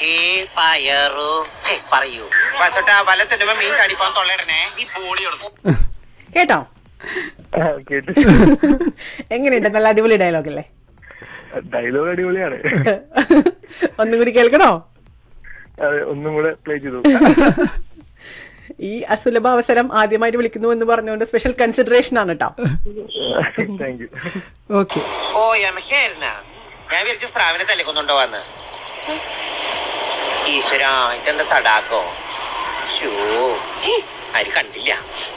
കിഴങ്ങേ പയറു ഛെ, പറയൂ വസട്ടാ വല തിന്നുമ്പോ മീൻ കടിപ്പാൻ തൊള്ളയിടണേ നീ പോളി കൊടുക്കും കേട്ടോ ആ, കേട്ട് എങ്ങനെയുണ്ട് നല്ല അടിപൊളി ഡയലോഗ് അല്ലേ ഡയലോഗ് അടിപൊളിയാണ് ഒന്നും കൂടി കേൾക്കണോ അതെ ഒന്നും കൂടെ പ്ലേ ചെയ്തു ഈ അസുലഭ അവസരം ആദ്യമായിട്ട് വിളിക്കുന്നു എന്ന് പറഞ്ഞുകൊണ്ട് സ്പെഷ്യൽ കൺസിഡറേഷൻ ആണ് കേട്ടോ താങ്ക് യു ഓക്കെ ഓ യമഹയായിരുന്ന ഞാൻ വിചാരിച്ച സ്രാവിനെ തല്ലിക്കൊന്നുണ്ടോ വന്ന് ഈശ്വര ഇതെന്താ തടാകോ ഷോ ആര് കണ്ടില്ല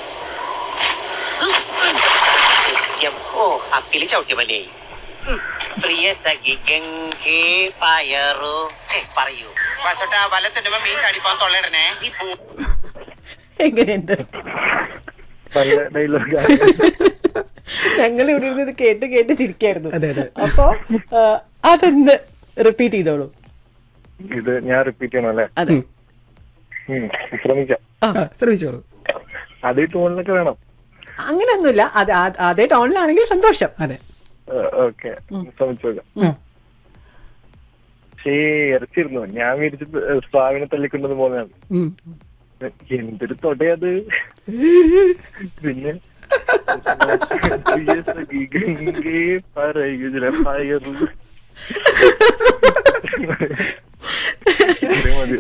നിത്യം. ഓ അക്കിലി ചവിട്ടിമല്ലേ പ്രിയ സഖി ഗംഗേ പയറു ഛെ, പറയൂ വസട്ടാ വല തിന്നുമ്പോ മീൻ കടിപ്പാൻ തൊള്ളയിടണേ നീ പോ എങ്ങനെയുണ്ട് നല്ല ഡയലോഗ് ഞങ്ങൾ ഇവിടെ ഇരുന്ന് ഇത് കേട്ട് കേട്ട് ചിരിക്കായിരുന്നു അതെ, അതെ. അപ്പോ ആ, അതൊന്ന് റിപ്പീറ്റ് ചെയ്തോളൂ ഇത് ഞാൻ റിപ്പീറ്റ് ചെയ്യണം അല്ലേ അതെ ഉം, ശ്രമിക്കാം ആ, ശ്രമിച്ചോളൂ അതേ ടോണിലൊക്കെ വേണം അങ്ങനെയൊന്നുമില്ല അത് ആ- അതേ ടോണിലാണെങ്കിൽ സന്തോഷം അതെ ഓക്കെ ശ്രമിച്ചു നോക്കാം ഉം. പക്ഷേ ഇറച്ചിരുന്നു ഞാൻ വിരിച്ചത് സ്വാവിനെ തല്ലിക്കൊണ്ടത് പോലെയാണ് ഉം. എന്തൊരു തൊടയത് പിന്നെ പ്രിയ സഖി ഗംഗേ പറയൂല പയറു ഇത്രയും മതി.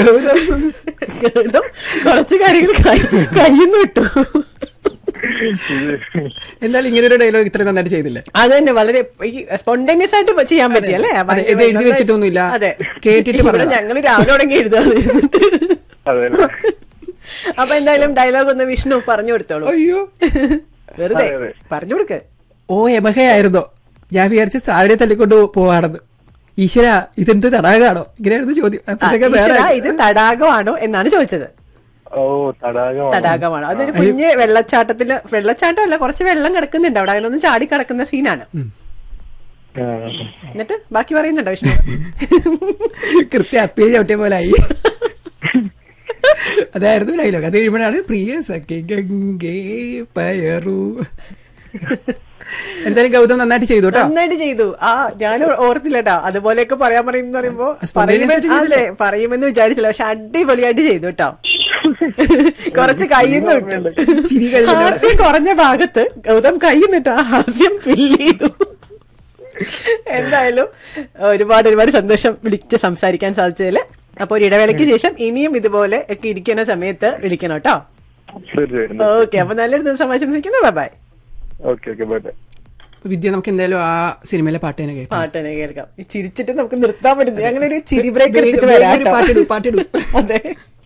ഗൗതം കുറച്ച് കാര്യങ്ങൾ കയ്യിൽ നിന്ന് വിട്ടു ഇത് എന്നാൽ ഇങ്ങനെ ഒരു ഡയലോഗ് ഇത്രയും നന്നായിട്ട് ചെയ്തില്ലേ അത് തന്നെ വളരെ സ്പോണ്ടേനിയസ് ആയിട്ട് ഇപ്പൊ ചെയ്യാൻ പറ്റിയല്ലേ അതെ, ഇത് എഴുതി വെച്ചിട്ടൊന്നുമില്ല. അതെ കേട്ടിട്ട് ഇവിടെ പറഞ്ഞതാ. ഞങ്ങള് രാവിലെ തുടങ്ങി എഴുതാണ് അതെ അപ്പൊ എന്തായാലും ഡയലോഗ് ഒന്ന് വിഷ്ണു പറഞ്ഞു കൊടുത്തോളൂ അയ്യോ വെറുതെ അതെ, അതെ. പറഞ്ഞു കൊടുക്ക് ഓ എമഹയായിരുന്നോ ഞാൻ വിചാരിച്ച് സ്രാവിനെ തല്ലിക്കൊണ്ട് പോവാണെന്ന് ഈശ്വര ഇതെന്ത് തടാകാണോ ഇങ്ങനെയായിരുന്നു ചോദ്യം ആ, അപ്പോഴത്തേക്ക് വേറെ ഈശ്വരാ, ഇത് തടാകമാണോ എന്നാണ് ചോദിച്ചത് ഓ തടാകമാണ് തടാകമാണ് അതൊരു കുഞ്ഞ് വെള്ളച്ചാട്ടത്തില് വെള്ളച്ചാട്ടം അല്ല കുറച്ച് വെള്ളം കിടക്കുന്നുണ്ട് അവിടെ അതിനൊന്നും ചാടി കിടക്കുന്ന സീനാണ് ആ. എന്നിട്ട് ബാക്കി പറയുന്നുണ്ടോ വിഷ്ണു കൃത്യ അപ്പിയെ ചവിട്ടിയ പോലെ ആയി അതായിരുന്നു ഡയലോഗ് അത് കഴിയുമ്പോഴാണ് പ്രിയ സഖി ഗംഗേ പയറു എന്തായാലും ഗൗതം നന്നായിട്ട് ചെയ്തു കേട്ടോ നന്നായിട്ട് ചെയ്തു ആ ഞാൻ ഓർത്തില്ലട്ടാ അതുപോലെയൊക്കെ പറയാൻ പറയുമെന്ന് പറയുമ്പോ Spontaneous പറയുമെന്ന് ആയിട്ട് ചെയ്തില്ലേ? അതെ പറയുമെന്ന് വിചാരിച്ചില്ല പക്ഷെ അടിപൊളിയായിട്ട് ചെയ്തു കേട്ടോ കുറച്ച് കയ്യിന്ന് വിട്ടു ചിരി കഴിഞ്ഞിട്ട് ഹാസ്യം കുറഞ്ഞ ഭാഗത്ത് ഗൗതം കയ്യിന്നിട്ട് ആ ഹാസ്യം ഫില്ല് ചെയ്തു എന്തായാലും ഒരുപാട് ഒരുപാട് സന്തോഷം വിളിച്ച് സംസാരിക്കാൻ സാധിച്ചതില് അപ്പൊ ഒരു ഇടവേളയ്ക്ക് ശേഷം ഇനിയും ഇതുപോലെ ഒക്കെ ഇരിക്കുന്ന സമയത്ത് വിളിക്കണം കേട്ടോ തീർച്ചയായിട്ടും ഓക്കെ അപ്പൊ നല്ലൊരു ദിവസം ആശംസിക്കുന്നു bye bye okay okay bye bye Vidya നമുക്ക് എന്തായാലും ആ സിനിമയിലെ പാട്ട് തന്നെ കേൾക്കാം പാട്ട് തന്നെ കേൾക്കാം ഈ ചിരിച്ചിട്ട് നമുക്ക് നിർത്താൻ പറ്റുന്നില്ല അങ്ങനെ ഒരു ചിരി ബ്രേക്ക് വേഗം- എടുത്തിട്ട് വേഗം വരാം ഒരു കേട്ടോ. പാട്ടിടൂ, പാട്ടിടൂ. അതെ